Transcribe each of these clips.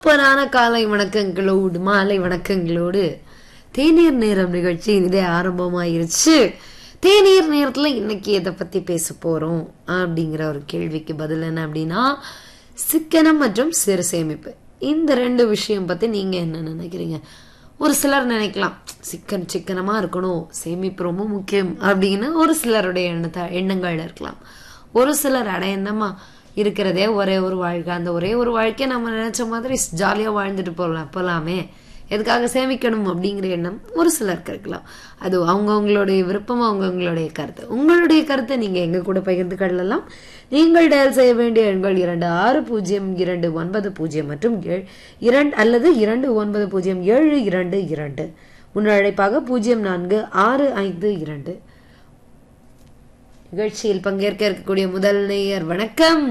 சூப்பரான காலை வணக்கங்களோடு மாலை வணக்கங்களோடு தேநீர் நேரம் நிகழ்ச்சி இதே ஆரம்பமாயிருச்சு தேநீர் நேரத்துல இன்னைக்கு எதை பத்தி பேச போறோம் அப்படிங்கிற ஒரு கேள்விக்கு பதில் என்ன அப்படின்னா சிக்கனம் மற்றும் சிறு சேமிப்பு இந்த ரெண்டு விஷயம் பத்தி நீங்க என்ன நினைக்கிறீங்க ஒரு சிலர் நினைக்கலாம் சிக்கன் சிக்கனமா இருக்கணும் சேமிப்பு ரொம்ப முக்கியம் அப்படின்னு ஒரு சிலருடைய எண்ணத்தை எண்ணங்கள் இருக்கலாம் ஒரு சிலர் அட என்னம்மா இருக்கிறதே ஒரே ஒரு வாழ்க்கை அந்த ஒரே ஒரு வாழ்க்கையை நம்ம நினைச்ச மாதிரி ஜாலியா வாழ்ந்துட்டு போகலாம் போலாமே எதுக்காக சேமிக்கணும் அப்படிங்கிற எண்ணம் ஒரு சிலருக்கு இருக்கலாம் அது அவங்கவுங்களுடைய விருப்பம் அவங்கவுங்களுடைய கருத்து உங்களுடைய கருத்தை நீங்க எங்க கூட பகிர்ந்து கொள்ளலாம் நீங்கள் டயல் செய்ய வேண்டிய எண்கள் இரண்டு ஆறு பூஜ்ஜியம் இரண்டு ஒன்பது பூஜ்ஜியம் மற்றும் ஏழு இரண்டு அல்லது இரண்டு ஒன்பது பூஜ்ஜியம் ஏழு இரண்டு இரண்டு முன் அழைப்பாக பூஜ்ஜியம் நான்கு ஆறு ஐந்து இரண்டு நிகழ்ச்சியில் பங்கேற்க இருக்கக்கூடிய முதல் நேயர் வணக்கம்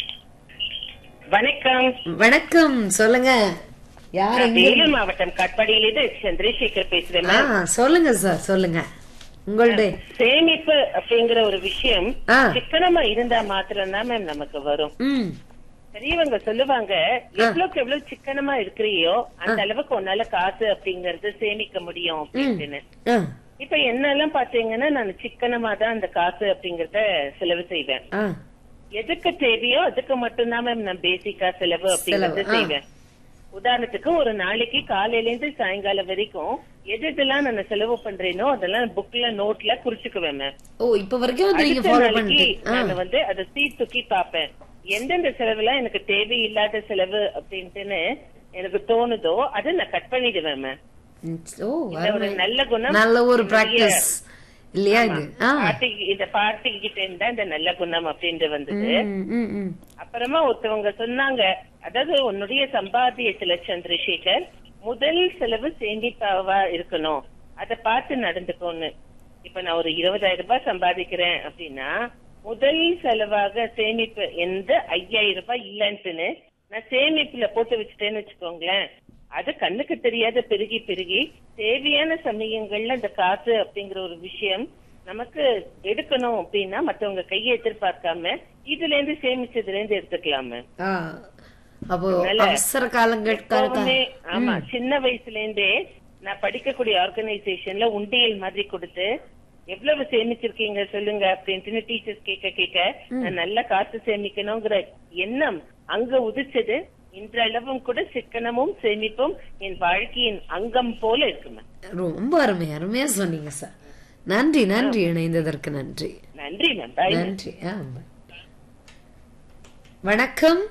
வணக்கம் வணக்கம் சொல்லுங்க யார் நான் எங்க வேலூர் மாவட்டம் காட்பாடியிலிருந்து சந்திரசேகர் பேசுறேன் ஆ சொல்லுங்க சார் சொல்லுங்க உங்களுடைய சேமிப்பு அப்படிங்கிற ஒரு விஷயம் ஆ. சிக்கனமா இருந்தா மாத்திரம் தான் மேம் நமக்கு வரும் ம் பெரியவங்க சொல்லுவாங்க எவ்வளவுக்கு எவ்வளவு சிக்கனமா இருக்கிறியோ அந்த அளவுக்கு உன்னால காசு அப்படிங்கறது சேமிக்க முடியும் அப்படின்னு ஆ இப்ப என்னெல்லாம் பாத்தீங்கன்னா நான் சிக்கனமா தான் அந்த காசு அப்படிங்கறத செலவு செய்வேன் ஆ எதுக்கு தேவையோ அதுக்கு மட்டும்தான் மேம் நான் பேசிக்கா செலவு அப்படிங்கறது செலவு, ஆ. செய்வேன் உதாரணத்துக்கு ஒரு நாளைக்கு காலையில இருந்து சாயங்காலம் வரைக்கும் எது எதெல்லாம் நான் செலவு பண்றேனோ அதெல்லாம் புக்ல நோட்ல குறிச்சுக்குவேன் மேம் ஓ இப்ப வரைக்கும் அது நீங்க அடுத்த ஃபாலோ நாளைக்கு பண்ணிட்டு ஆ நான் வந்து அதை சீர்தூக்கி பார்ப்பேன் எந்தெந்த செலவுலாம் எனக்கு தேவையில்லாத செலவு அப்படின்ட்டுன்னு எனக்கு தோணுதோ அதை நான் கட் பண்ணிடுவேன் மேம் ம், ஓ இந்த ஒரு அருமை. நல்ல குணம் நல்ல ஒரு என்னுடைய- பிராக்டிஸ் இல்லையா இது ஆ பாட்டி இந்த பாட்டி கிட்ட இருந்தா இந்த நல்ல குணம் அப்படின்ட்டு வந்தது ம், ம், ம். அப்புறமா ஒருத்தவங்க சொன்னாங்க அதாவது உன்னுடைய சம்பாத்தியத்துல சந்திரசேகர் முதல் செலவு சேமிப்பாவா இருக்கணும் அத பார்த்து நடந்துக்கோன்னு இப்ப நான் ஒரு இருபதாயிரம் ரூபாய் சம்பாதிக்கிறேன் அப்படின்னா முதல் செலவாக சேமிப்பு எந்த ஐயாயிரம் ரூபாய் இல்லைன்ட்டுன்னு நான் சேமிப்புல போட்டு வச்சுட்டேன்னு வச்சுக்கோங்களேன் அது கண்ணுக்கு தெரியாத பெருகி பெருகி தேவையான சமயங்கள்ல இந்த காசு அப்படிங்கிற ஒரு விஷயம் நமக்கு எடுக்கணும் அப்படின்னா மத்தவங்க கையை எதிர்பார்க்காம இதுல இருந்து சேமிச்சதுல இருந்து எடுத்துக்கலாமே ஆ அப்போ அதனால அவசர காலங்களுக்காக எப்பவுமே, ஆமா சின்ன வயசுல இருந்தே நான் படிக்கக்கூடிய ஆர்கனைசேஷன்ல உண்டியல் மாதிரி கொடுத்து எவ்வளவு சேமிச்சிருக்கீங்க சொல்லுங்க அப்படின்ட்டு டீச்சர்ஸ் கேட்க கேட்க நான் நல்ல காசு சேமிக்கணுங்கிற எண்ணம் அங்க உதிச்சது இன்றளவும் கூட சிக்கனமும் சேமிப்பும் என் வாழ்க்கையின் அங்கம் போல இருக்குமே ரொம்ப அருமை அருமையா சொன்னீங்க சார் நன்றி நன்றி இணைந்ததற்கு நன்றி நன்றி மேம் பாய் நன்றி ஆ, bye. வணக்கம்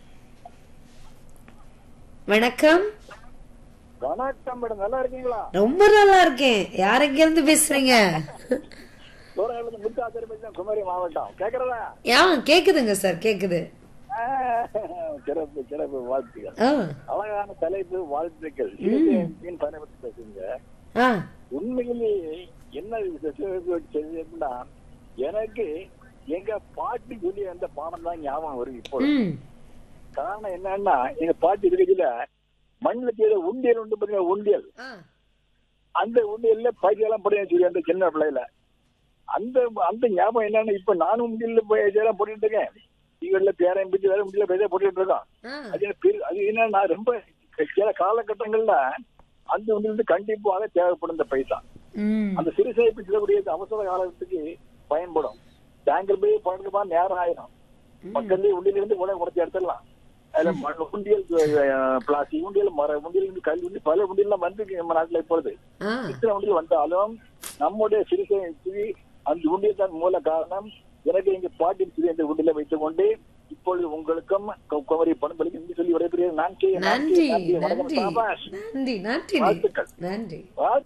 வணக்கம் வணக்கம் மேடம் நல்லா இருக்கீங்களா ரொம்ப நல்லா இருக்கேன் யார் எங்க இருந்து பேசுறீங்க தூரங்களுக்கு முத்தாத்திரம் பேசுறேன் குமரி மாவட்டம் கேக்குறதா யா கேக்குதுங்க சார் கேக்குது ஆ, சிறப்பு சிறப்பு வாழ்த்துக்கள் ஆ அழகான தலைப்பு வாழ்த்துக்கள் இலக்கியத்தின் பயணப்பட்டு பேசுங்க ஆ உண்மையிலேயே என்ன செய்யுதுன்னா எனக்கு எங்க பாட்டி சொல்லி அந்த பாடம் தான் ஞாபகம் வருது இப்போ ம் காரணம் என்னன்னா எங்க பாட்டி இருக்கிறதுல மண்ணுல செய்த உண்டியல் உண்டு பாத்தீங்க உண்டியல் ஆ அந்த உண்டியல்ல பைசெல்லாம் போடுவேன் சொல்லி அந்த சின்ன பிள்ளையில அந்த அந்த ஞாபகம் என்னன்னா இப்ப நானும் உண்டியல்ல போய் இதெல்லாம் போட்டுட்டு இருக்கேன் டிவில பேரையும் பிடிச்சி வேற உண்டியல பைசா போட்டுட்டு இருக்கோம் ஆ அது எனக்கு பெரு- அது என்னன்னா ரொம்ப சில காலகட்டங்கள்ல அந்த உண்டியல் கண்டிப்பாக தேவைப்படும் இந்த பைசா ம் அந்த சிறு சேமிப்பு செல்லக்கூடிய அவசர காலத்துக்கு பயன்படும் பேங்க்ல போய் பணத்துக்கு போனா நேரம் ஆயிடும் பக்கத்துலயே உண்டியல இருந்து உடனே உடச்சி எடுத்துடலாம் அதுல மண் உண்டியல் பிளாஸ்டிக் உண்டியல் மர உண்டியல் இருந்து கல் உண்டியல் பல உண்டியல்லாம் வந்து நம்ம நாட்டுல இப்பொழுது ஆ இத்தனை உண்டியல் வந்தாலும் நம்முடைய சிறு சேமிப்பு அந்த உண்டியல் தான் மூல காரணம் எனக்கு எங்க பாட்டி சிறு இந்த உண்டியலை வைத்துக் கொண்டு இப்பொழுது உங்களுக்கும் கு- குமரி பண்பளிக்கு என்று சொல்லி விடைபெறுகிறேன் நன்றி நன்றி வணக்கம் நன்றி சாபாஷ் நன்றி நன்றி வாழ்த்துக்கள். நன்றி வாழ்த்து-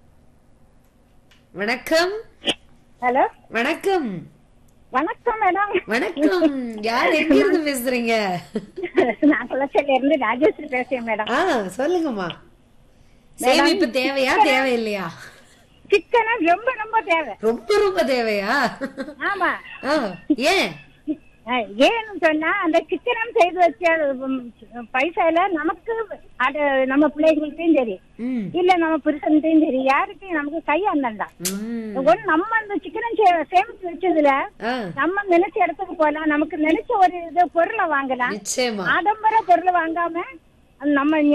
வணக்கம் ஹலோ வணக்கம் வணக்கம் மேடம் வணக்கம் யார் எங்க இருந்து பேசுறீங்க நான் குளச்சல்ல இருந்து ராஜேஸ்வரி பேசுறேன் மேடம் ஆ சொல்லுங்கம்மா சேமிப்பு தேவையா தேவையில்லையா சிக்கனம் ரொம்ப ரொம்ப தேவை ரொம்ப ரொம்ப தேவையா ஆமா ஆ, ஏன் அஹ், ஏன்னு சொன்னா அந்த சிக்கனம் செய்து வச்ச உம், பைசால நமக்கு அது நம்ம பிள்ளைகளுக்கும் சரி ம் இல்ல நம்ம புருஷனுக்கும் சரி யாருக்கும் நமக்கு கை அந்தண்டா ம் ஒண்ணு நம்ம அந்த சிக்கனம் சே- சேமிச்சு வச்சதுல ஆ நம்ம நினைச்ச இடத்துக்கு போலாம் நமக்கு நினைச்ச ஒரு இது பொருளை வாங்கலாம் நிச்சயமா ஆடம்பர பொருளை வாங்காம அது நம்ம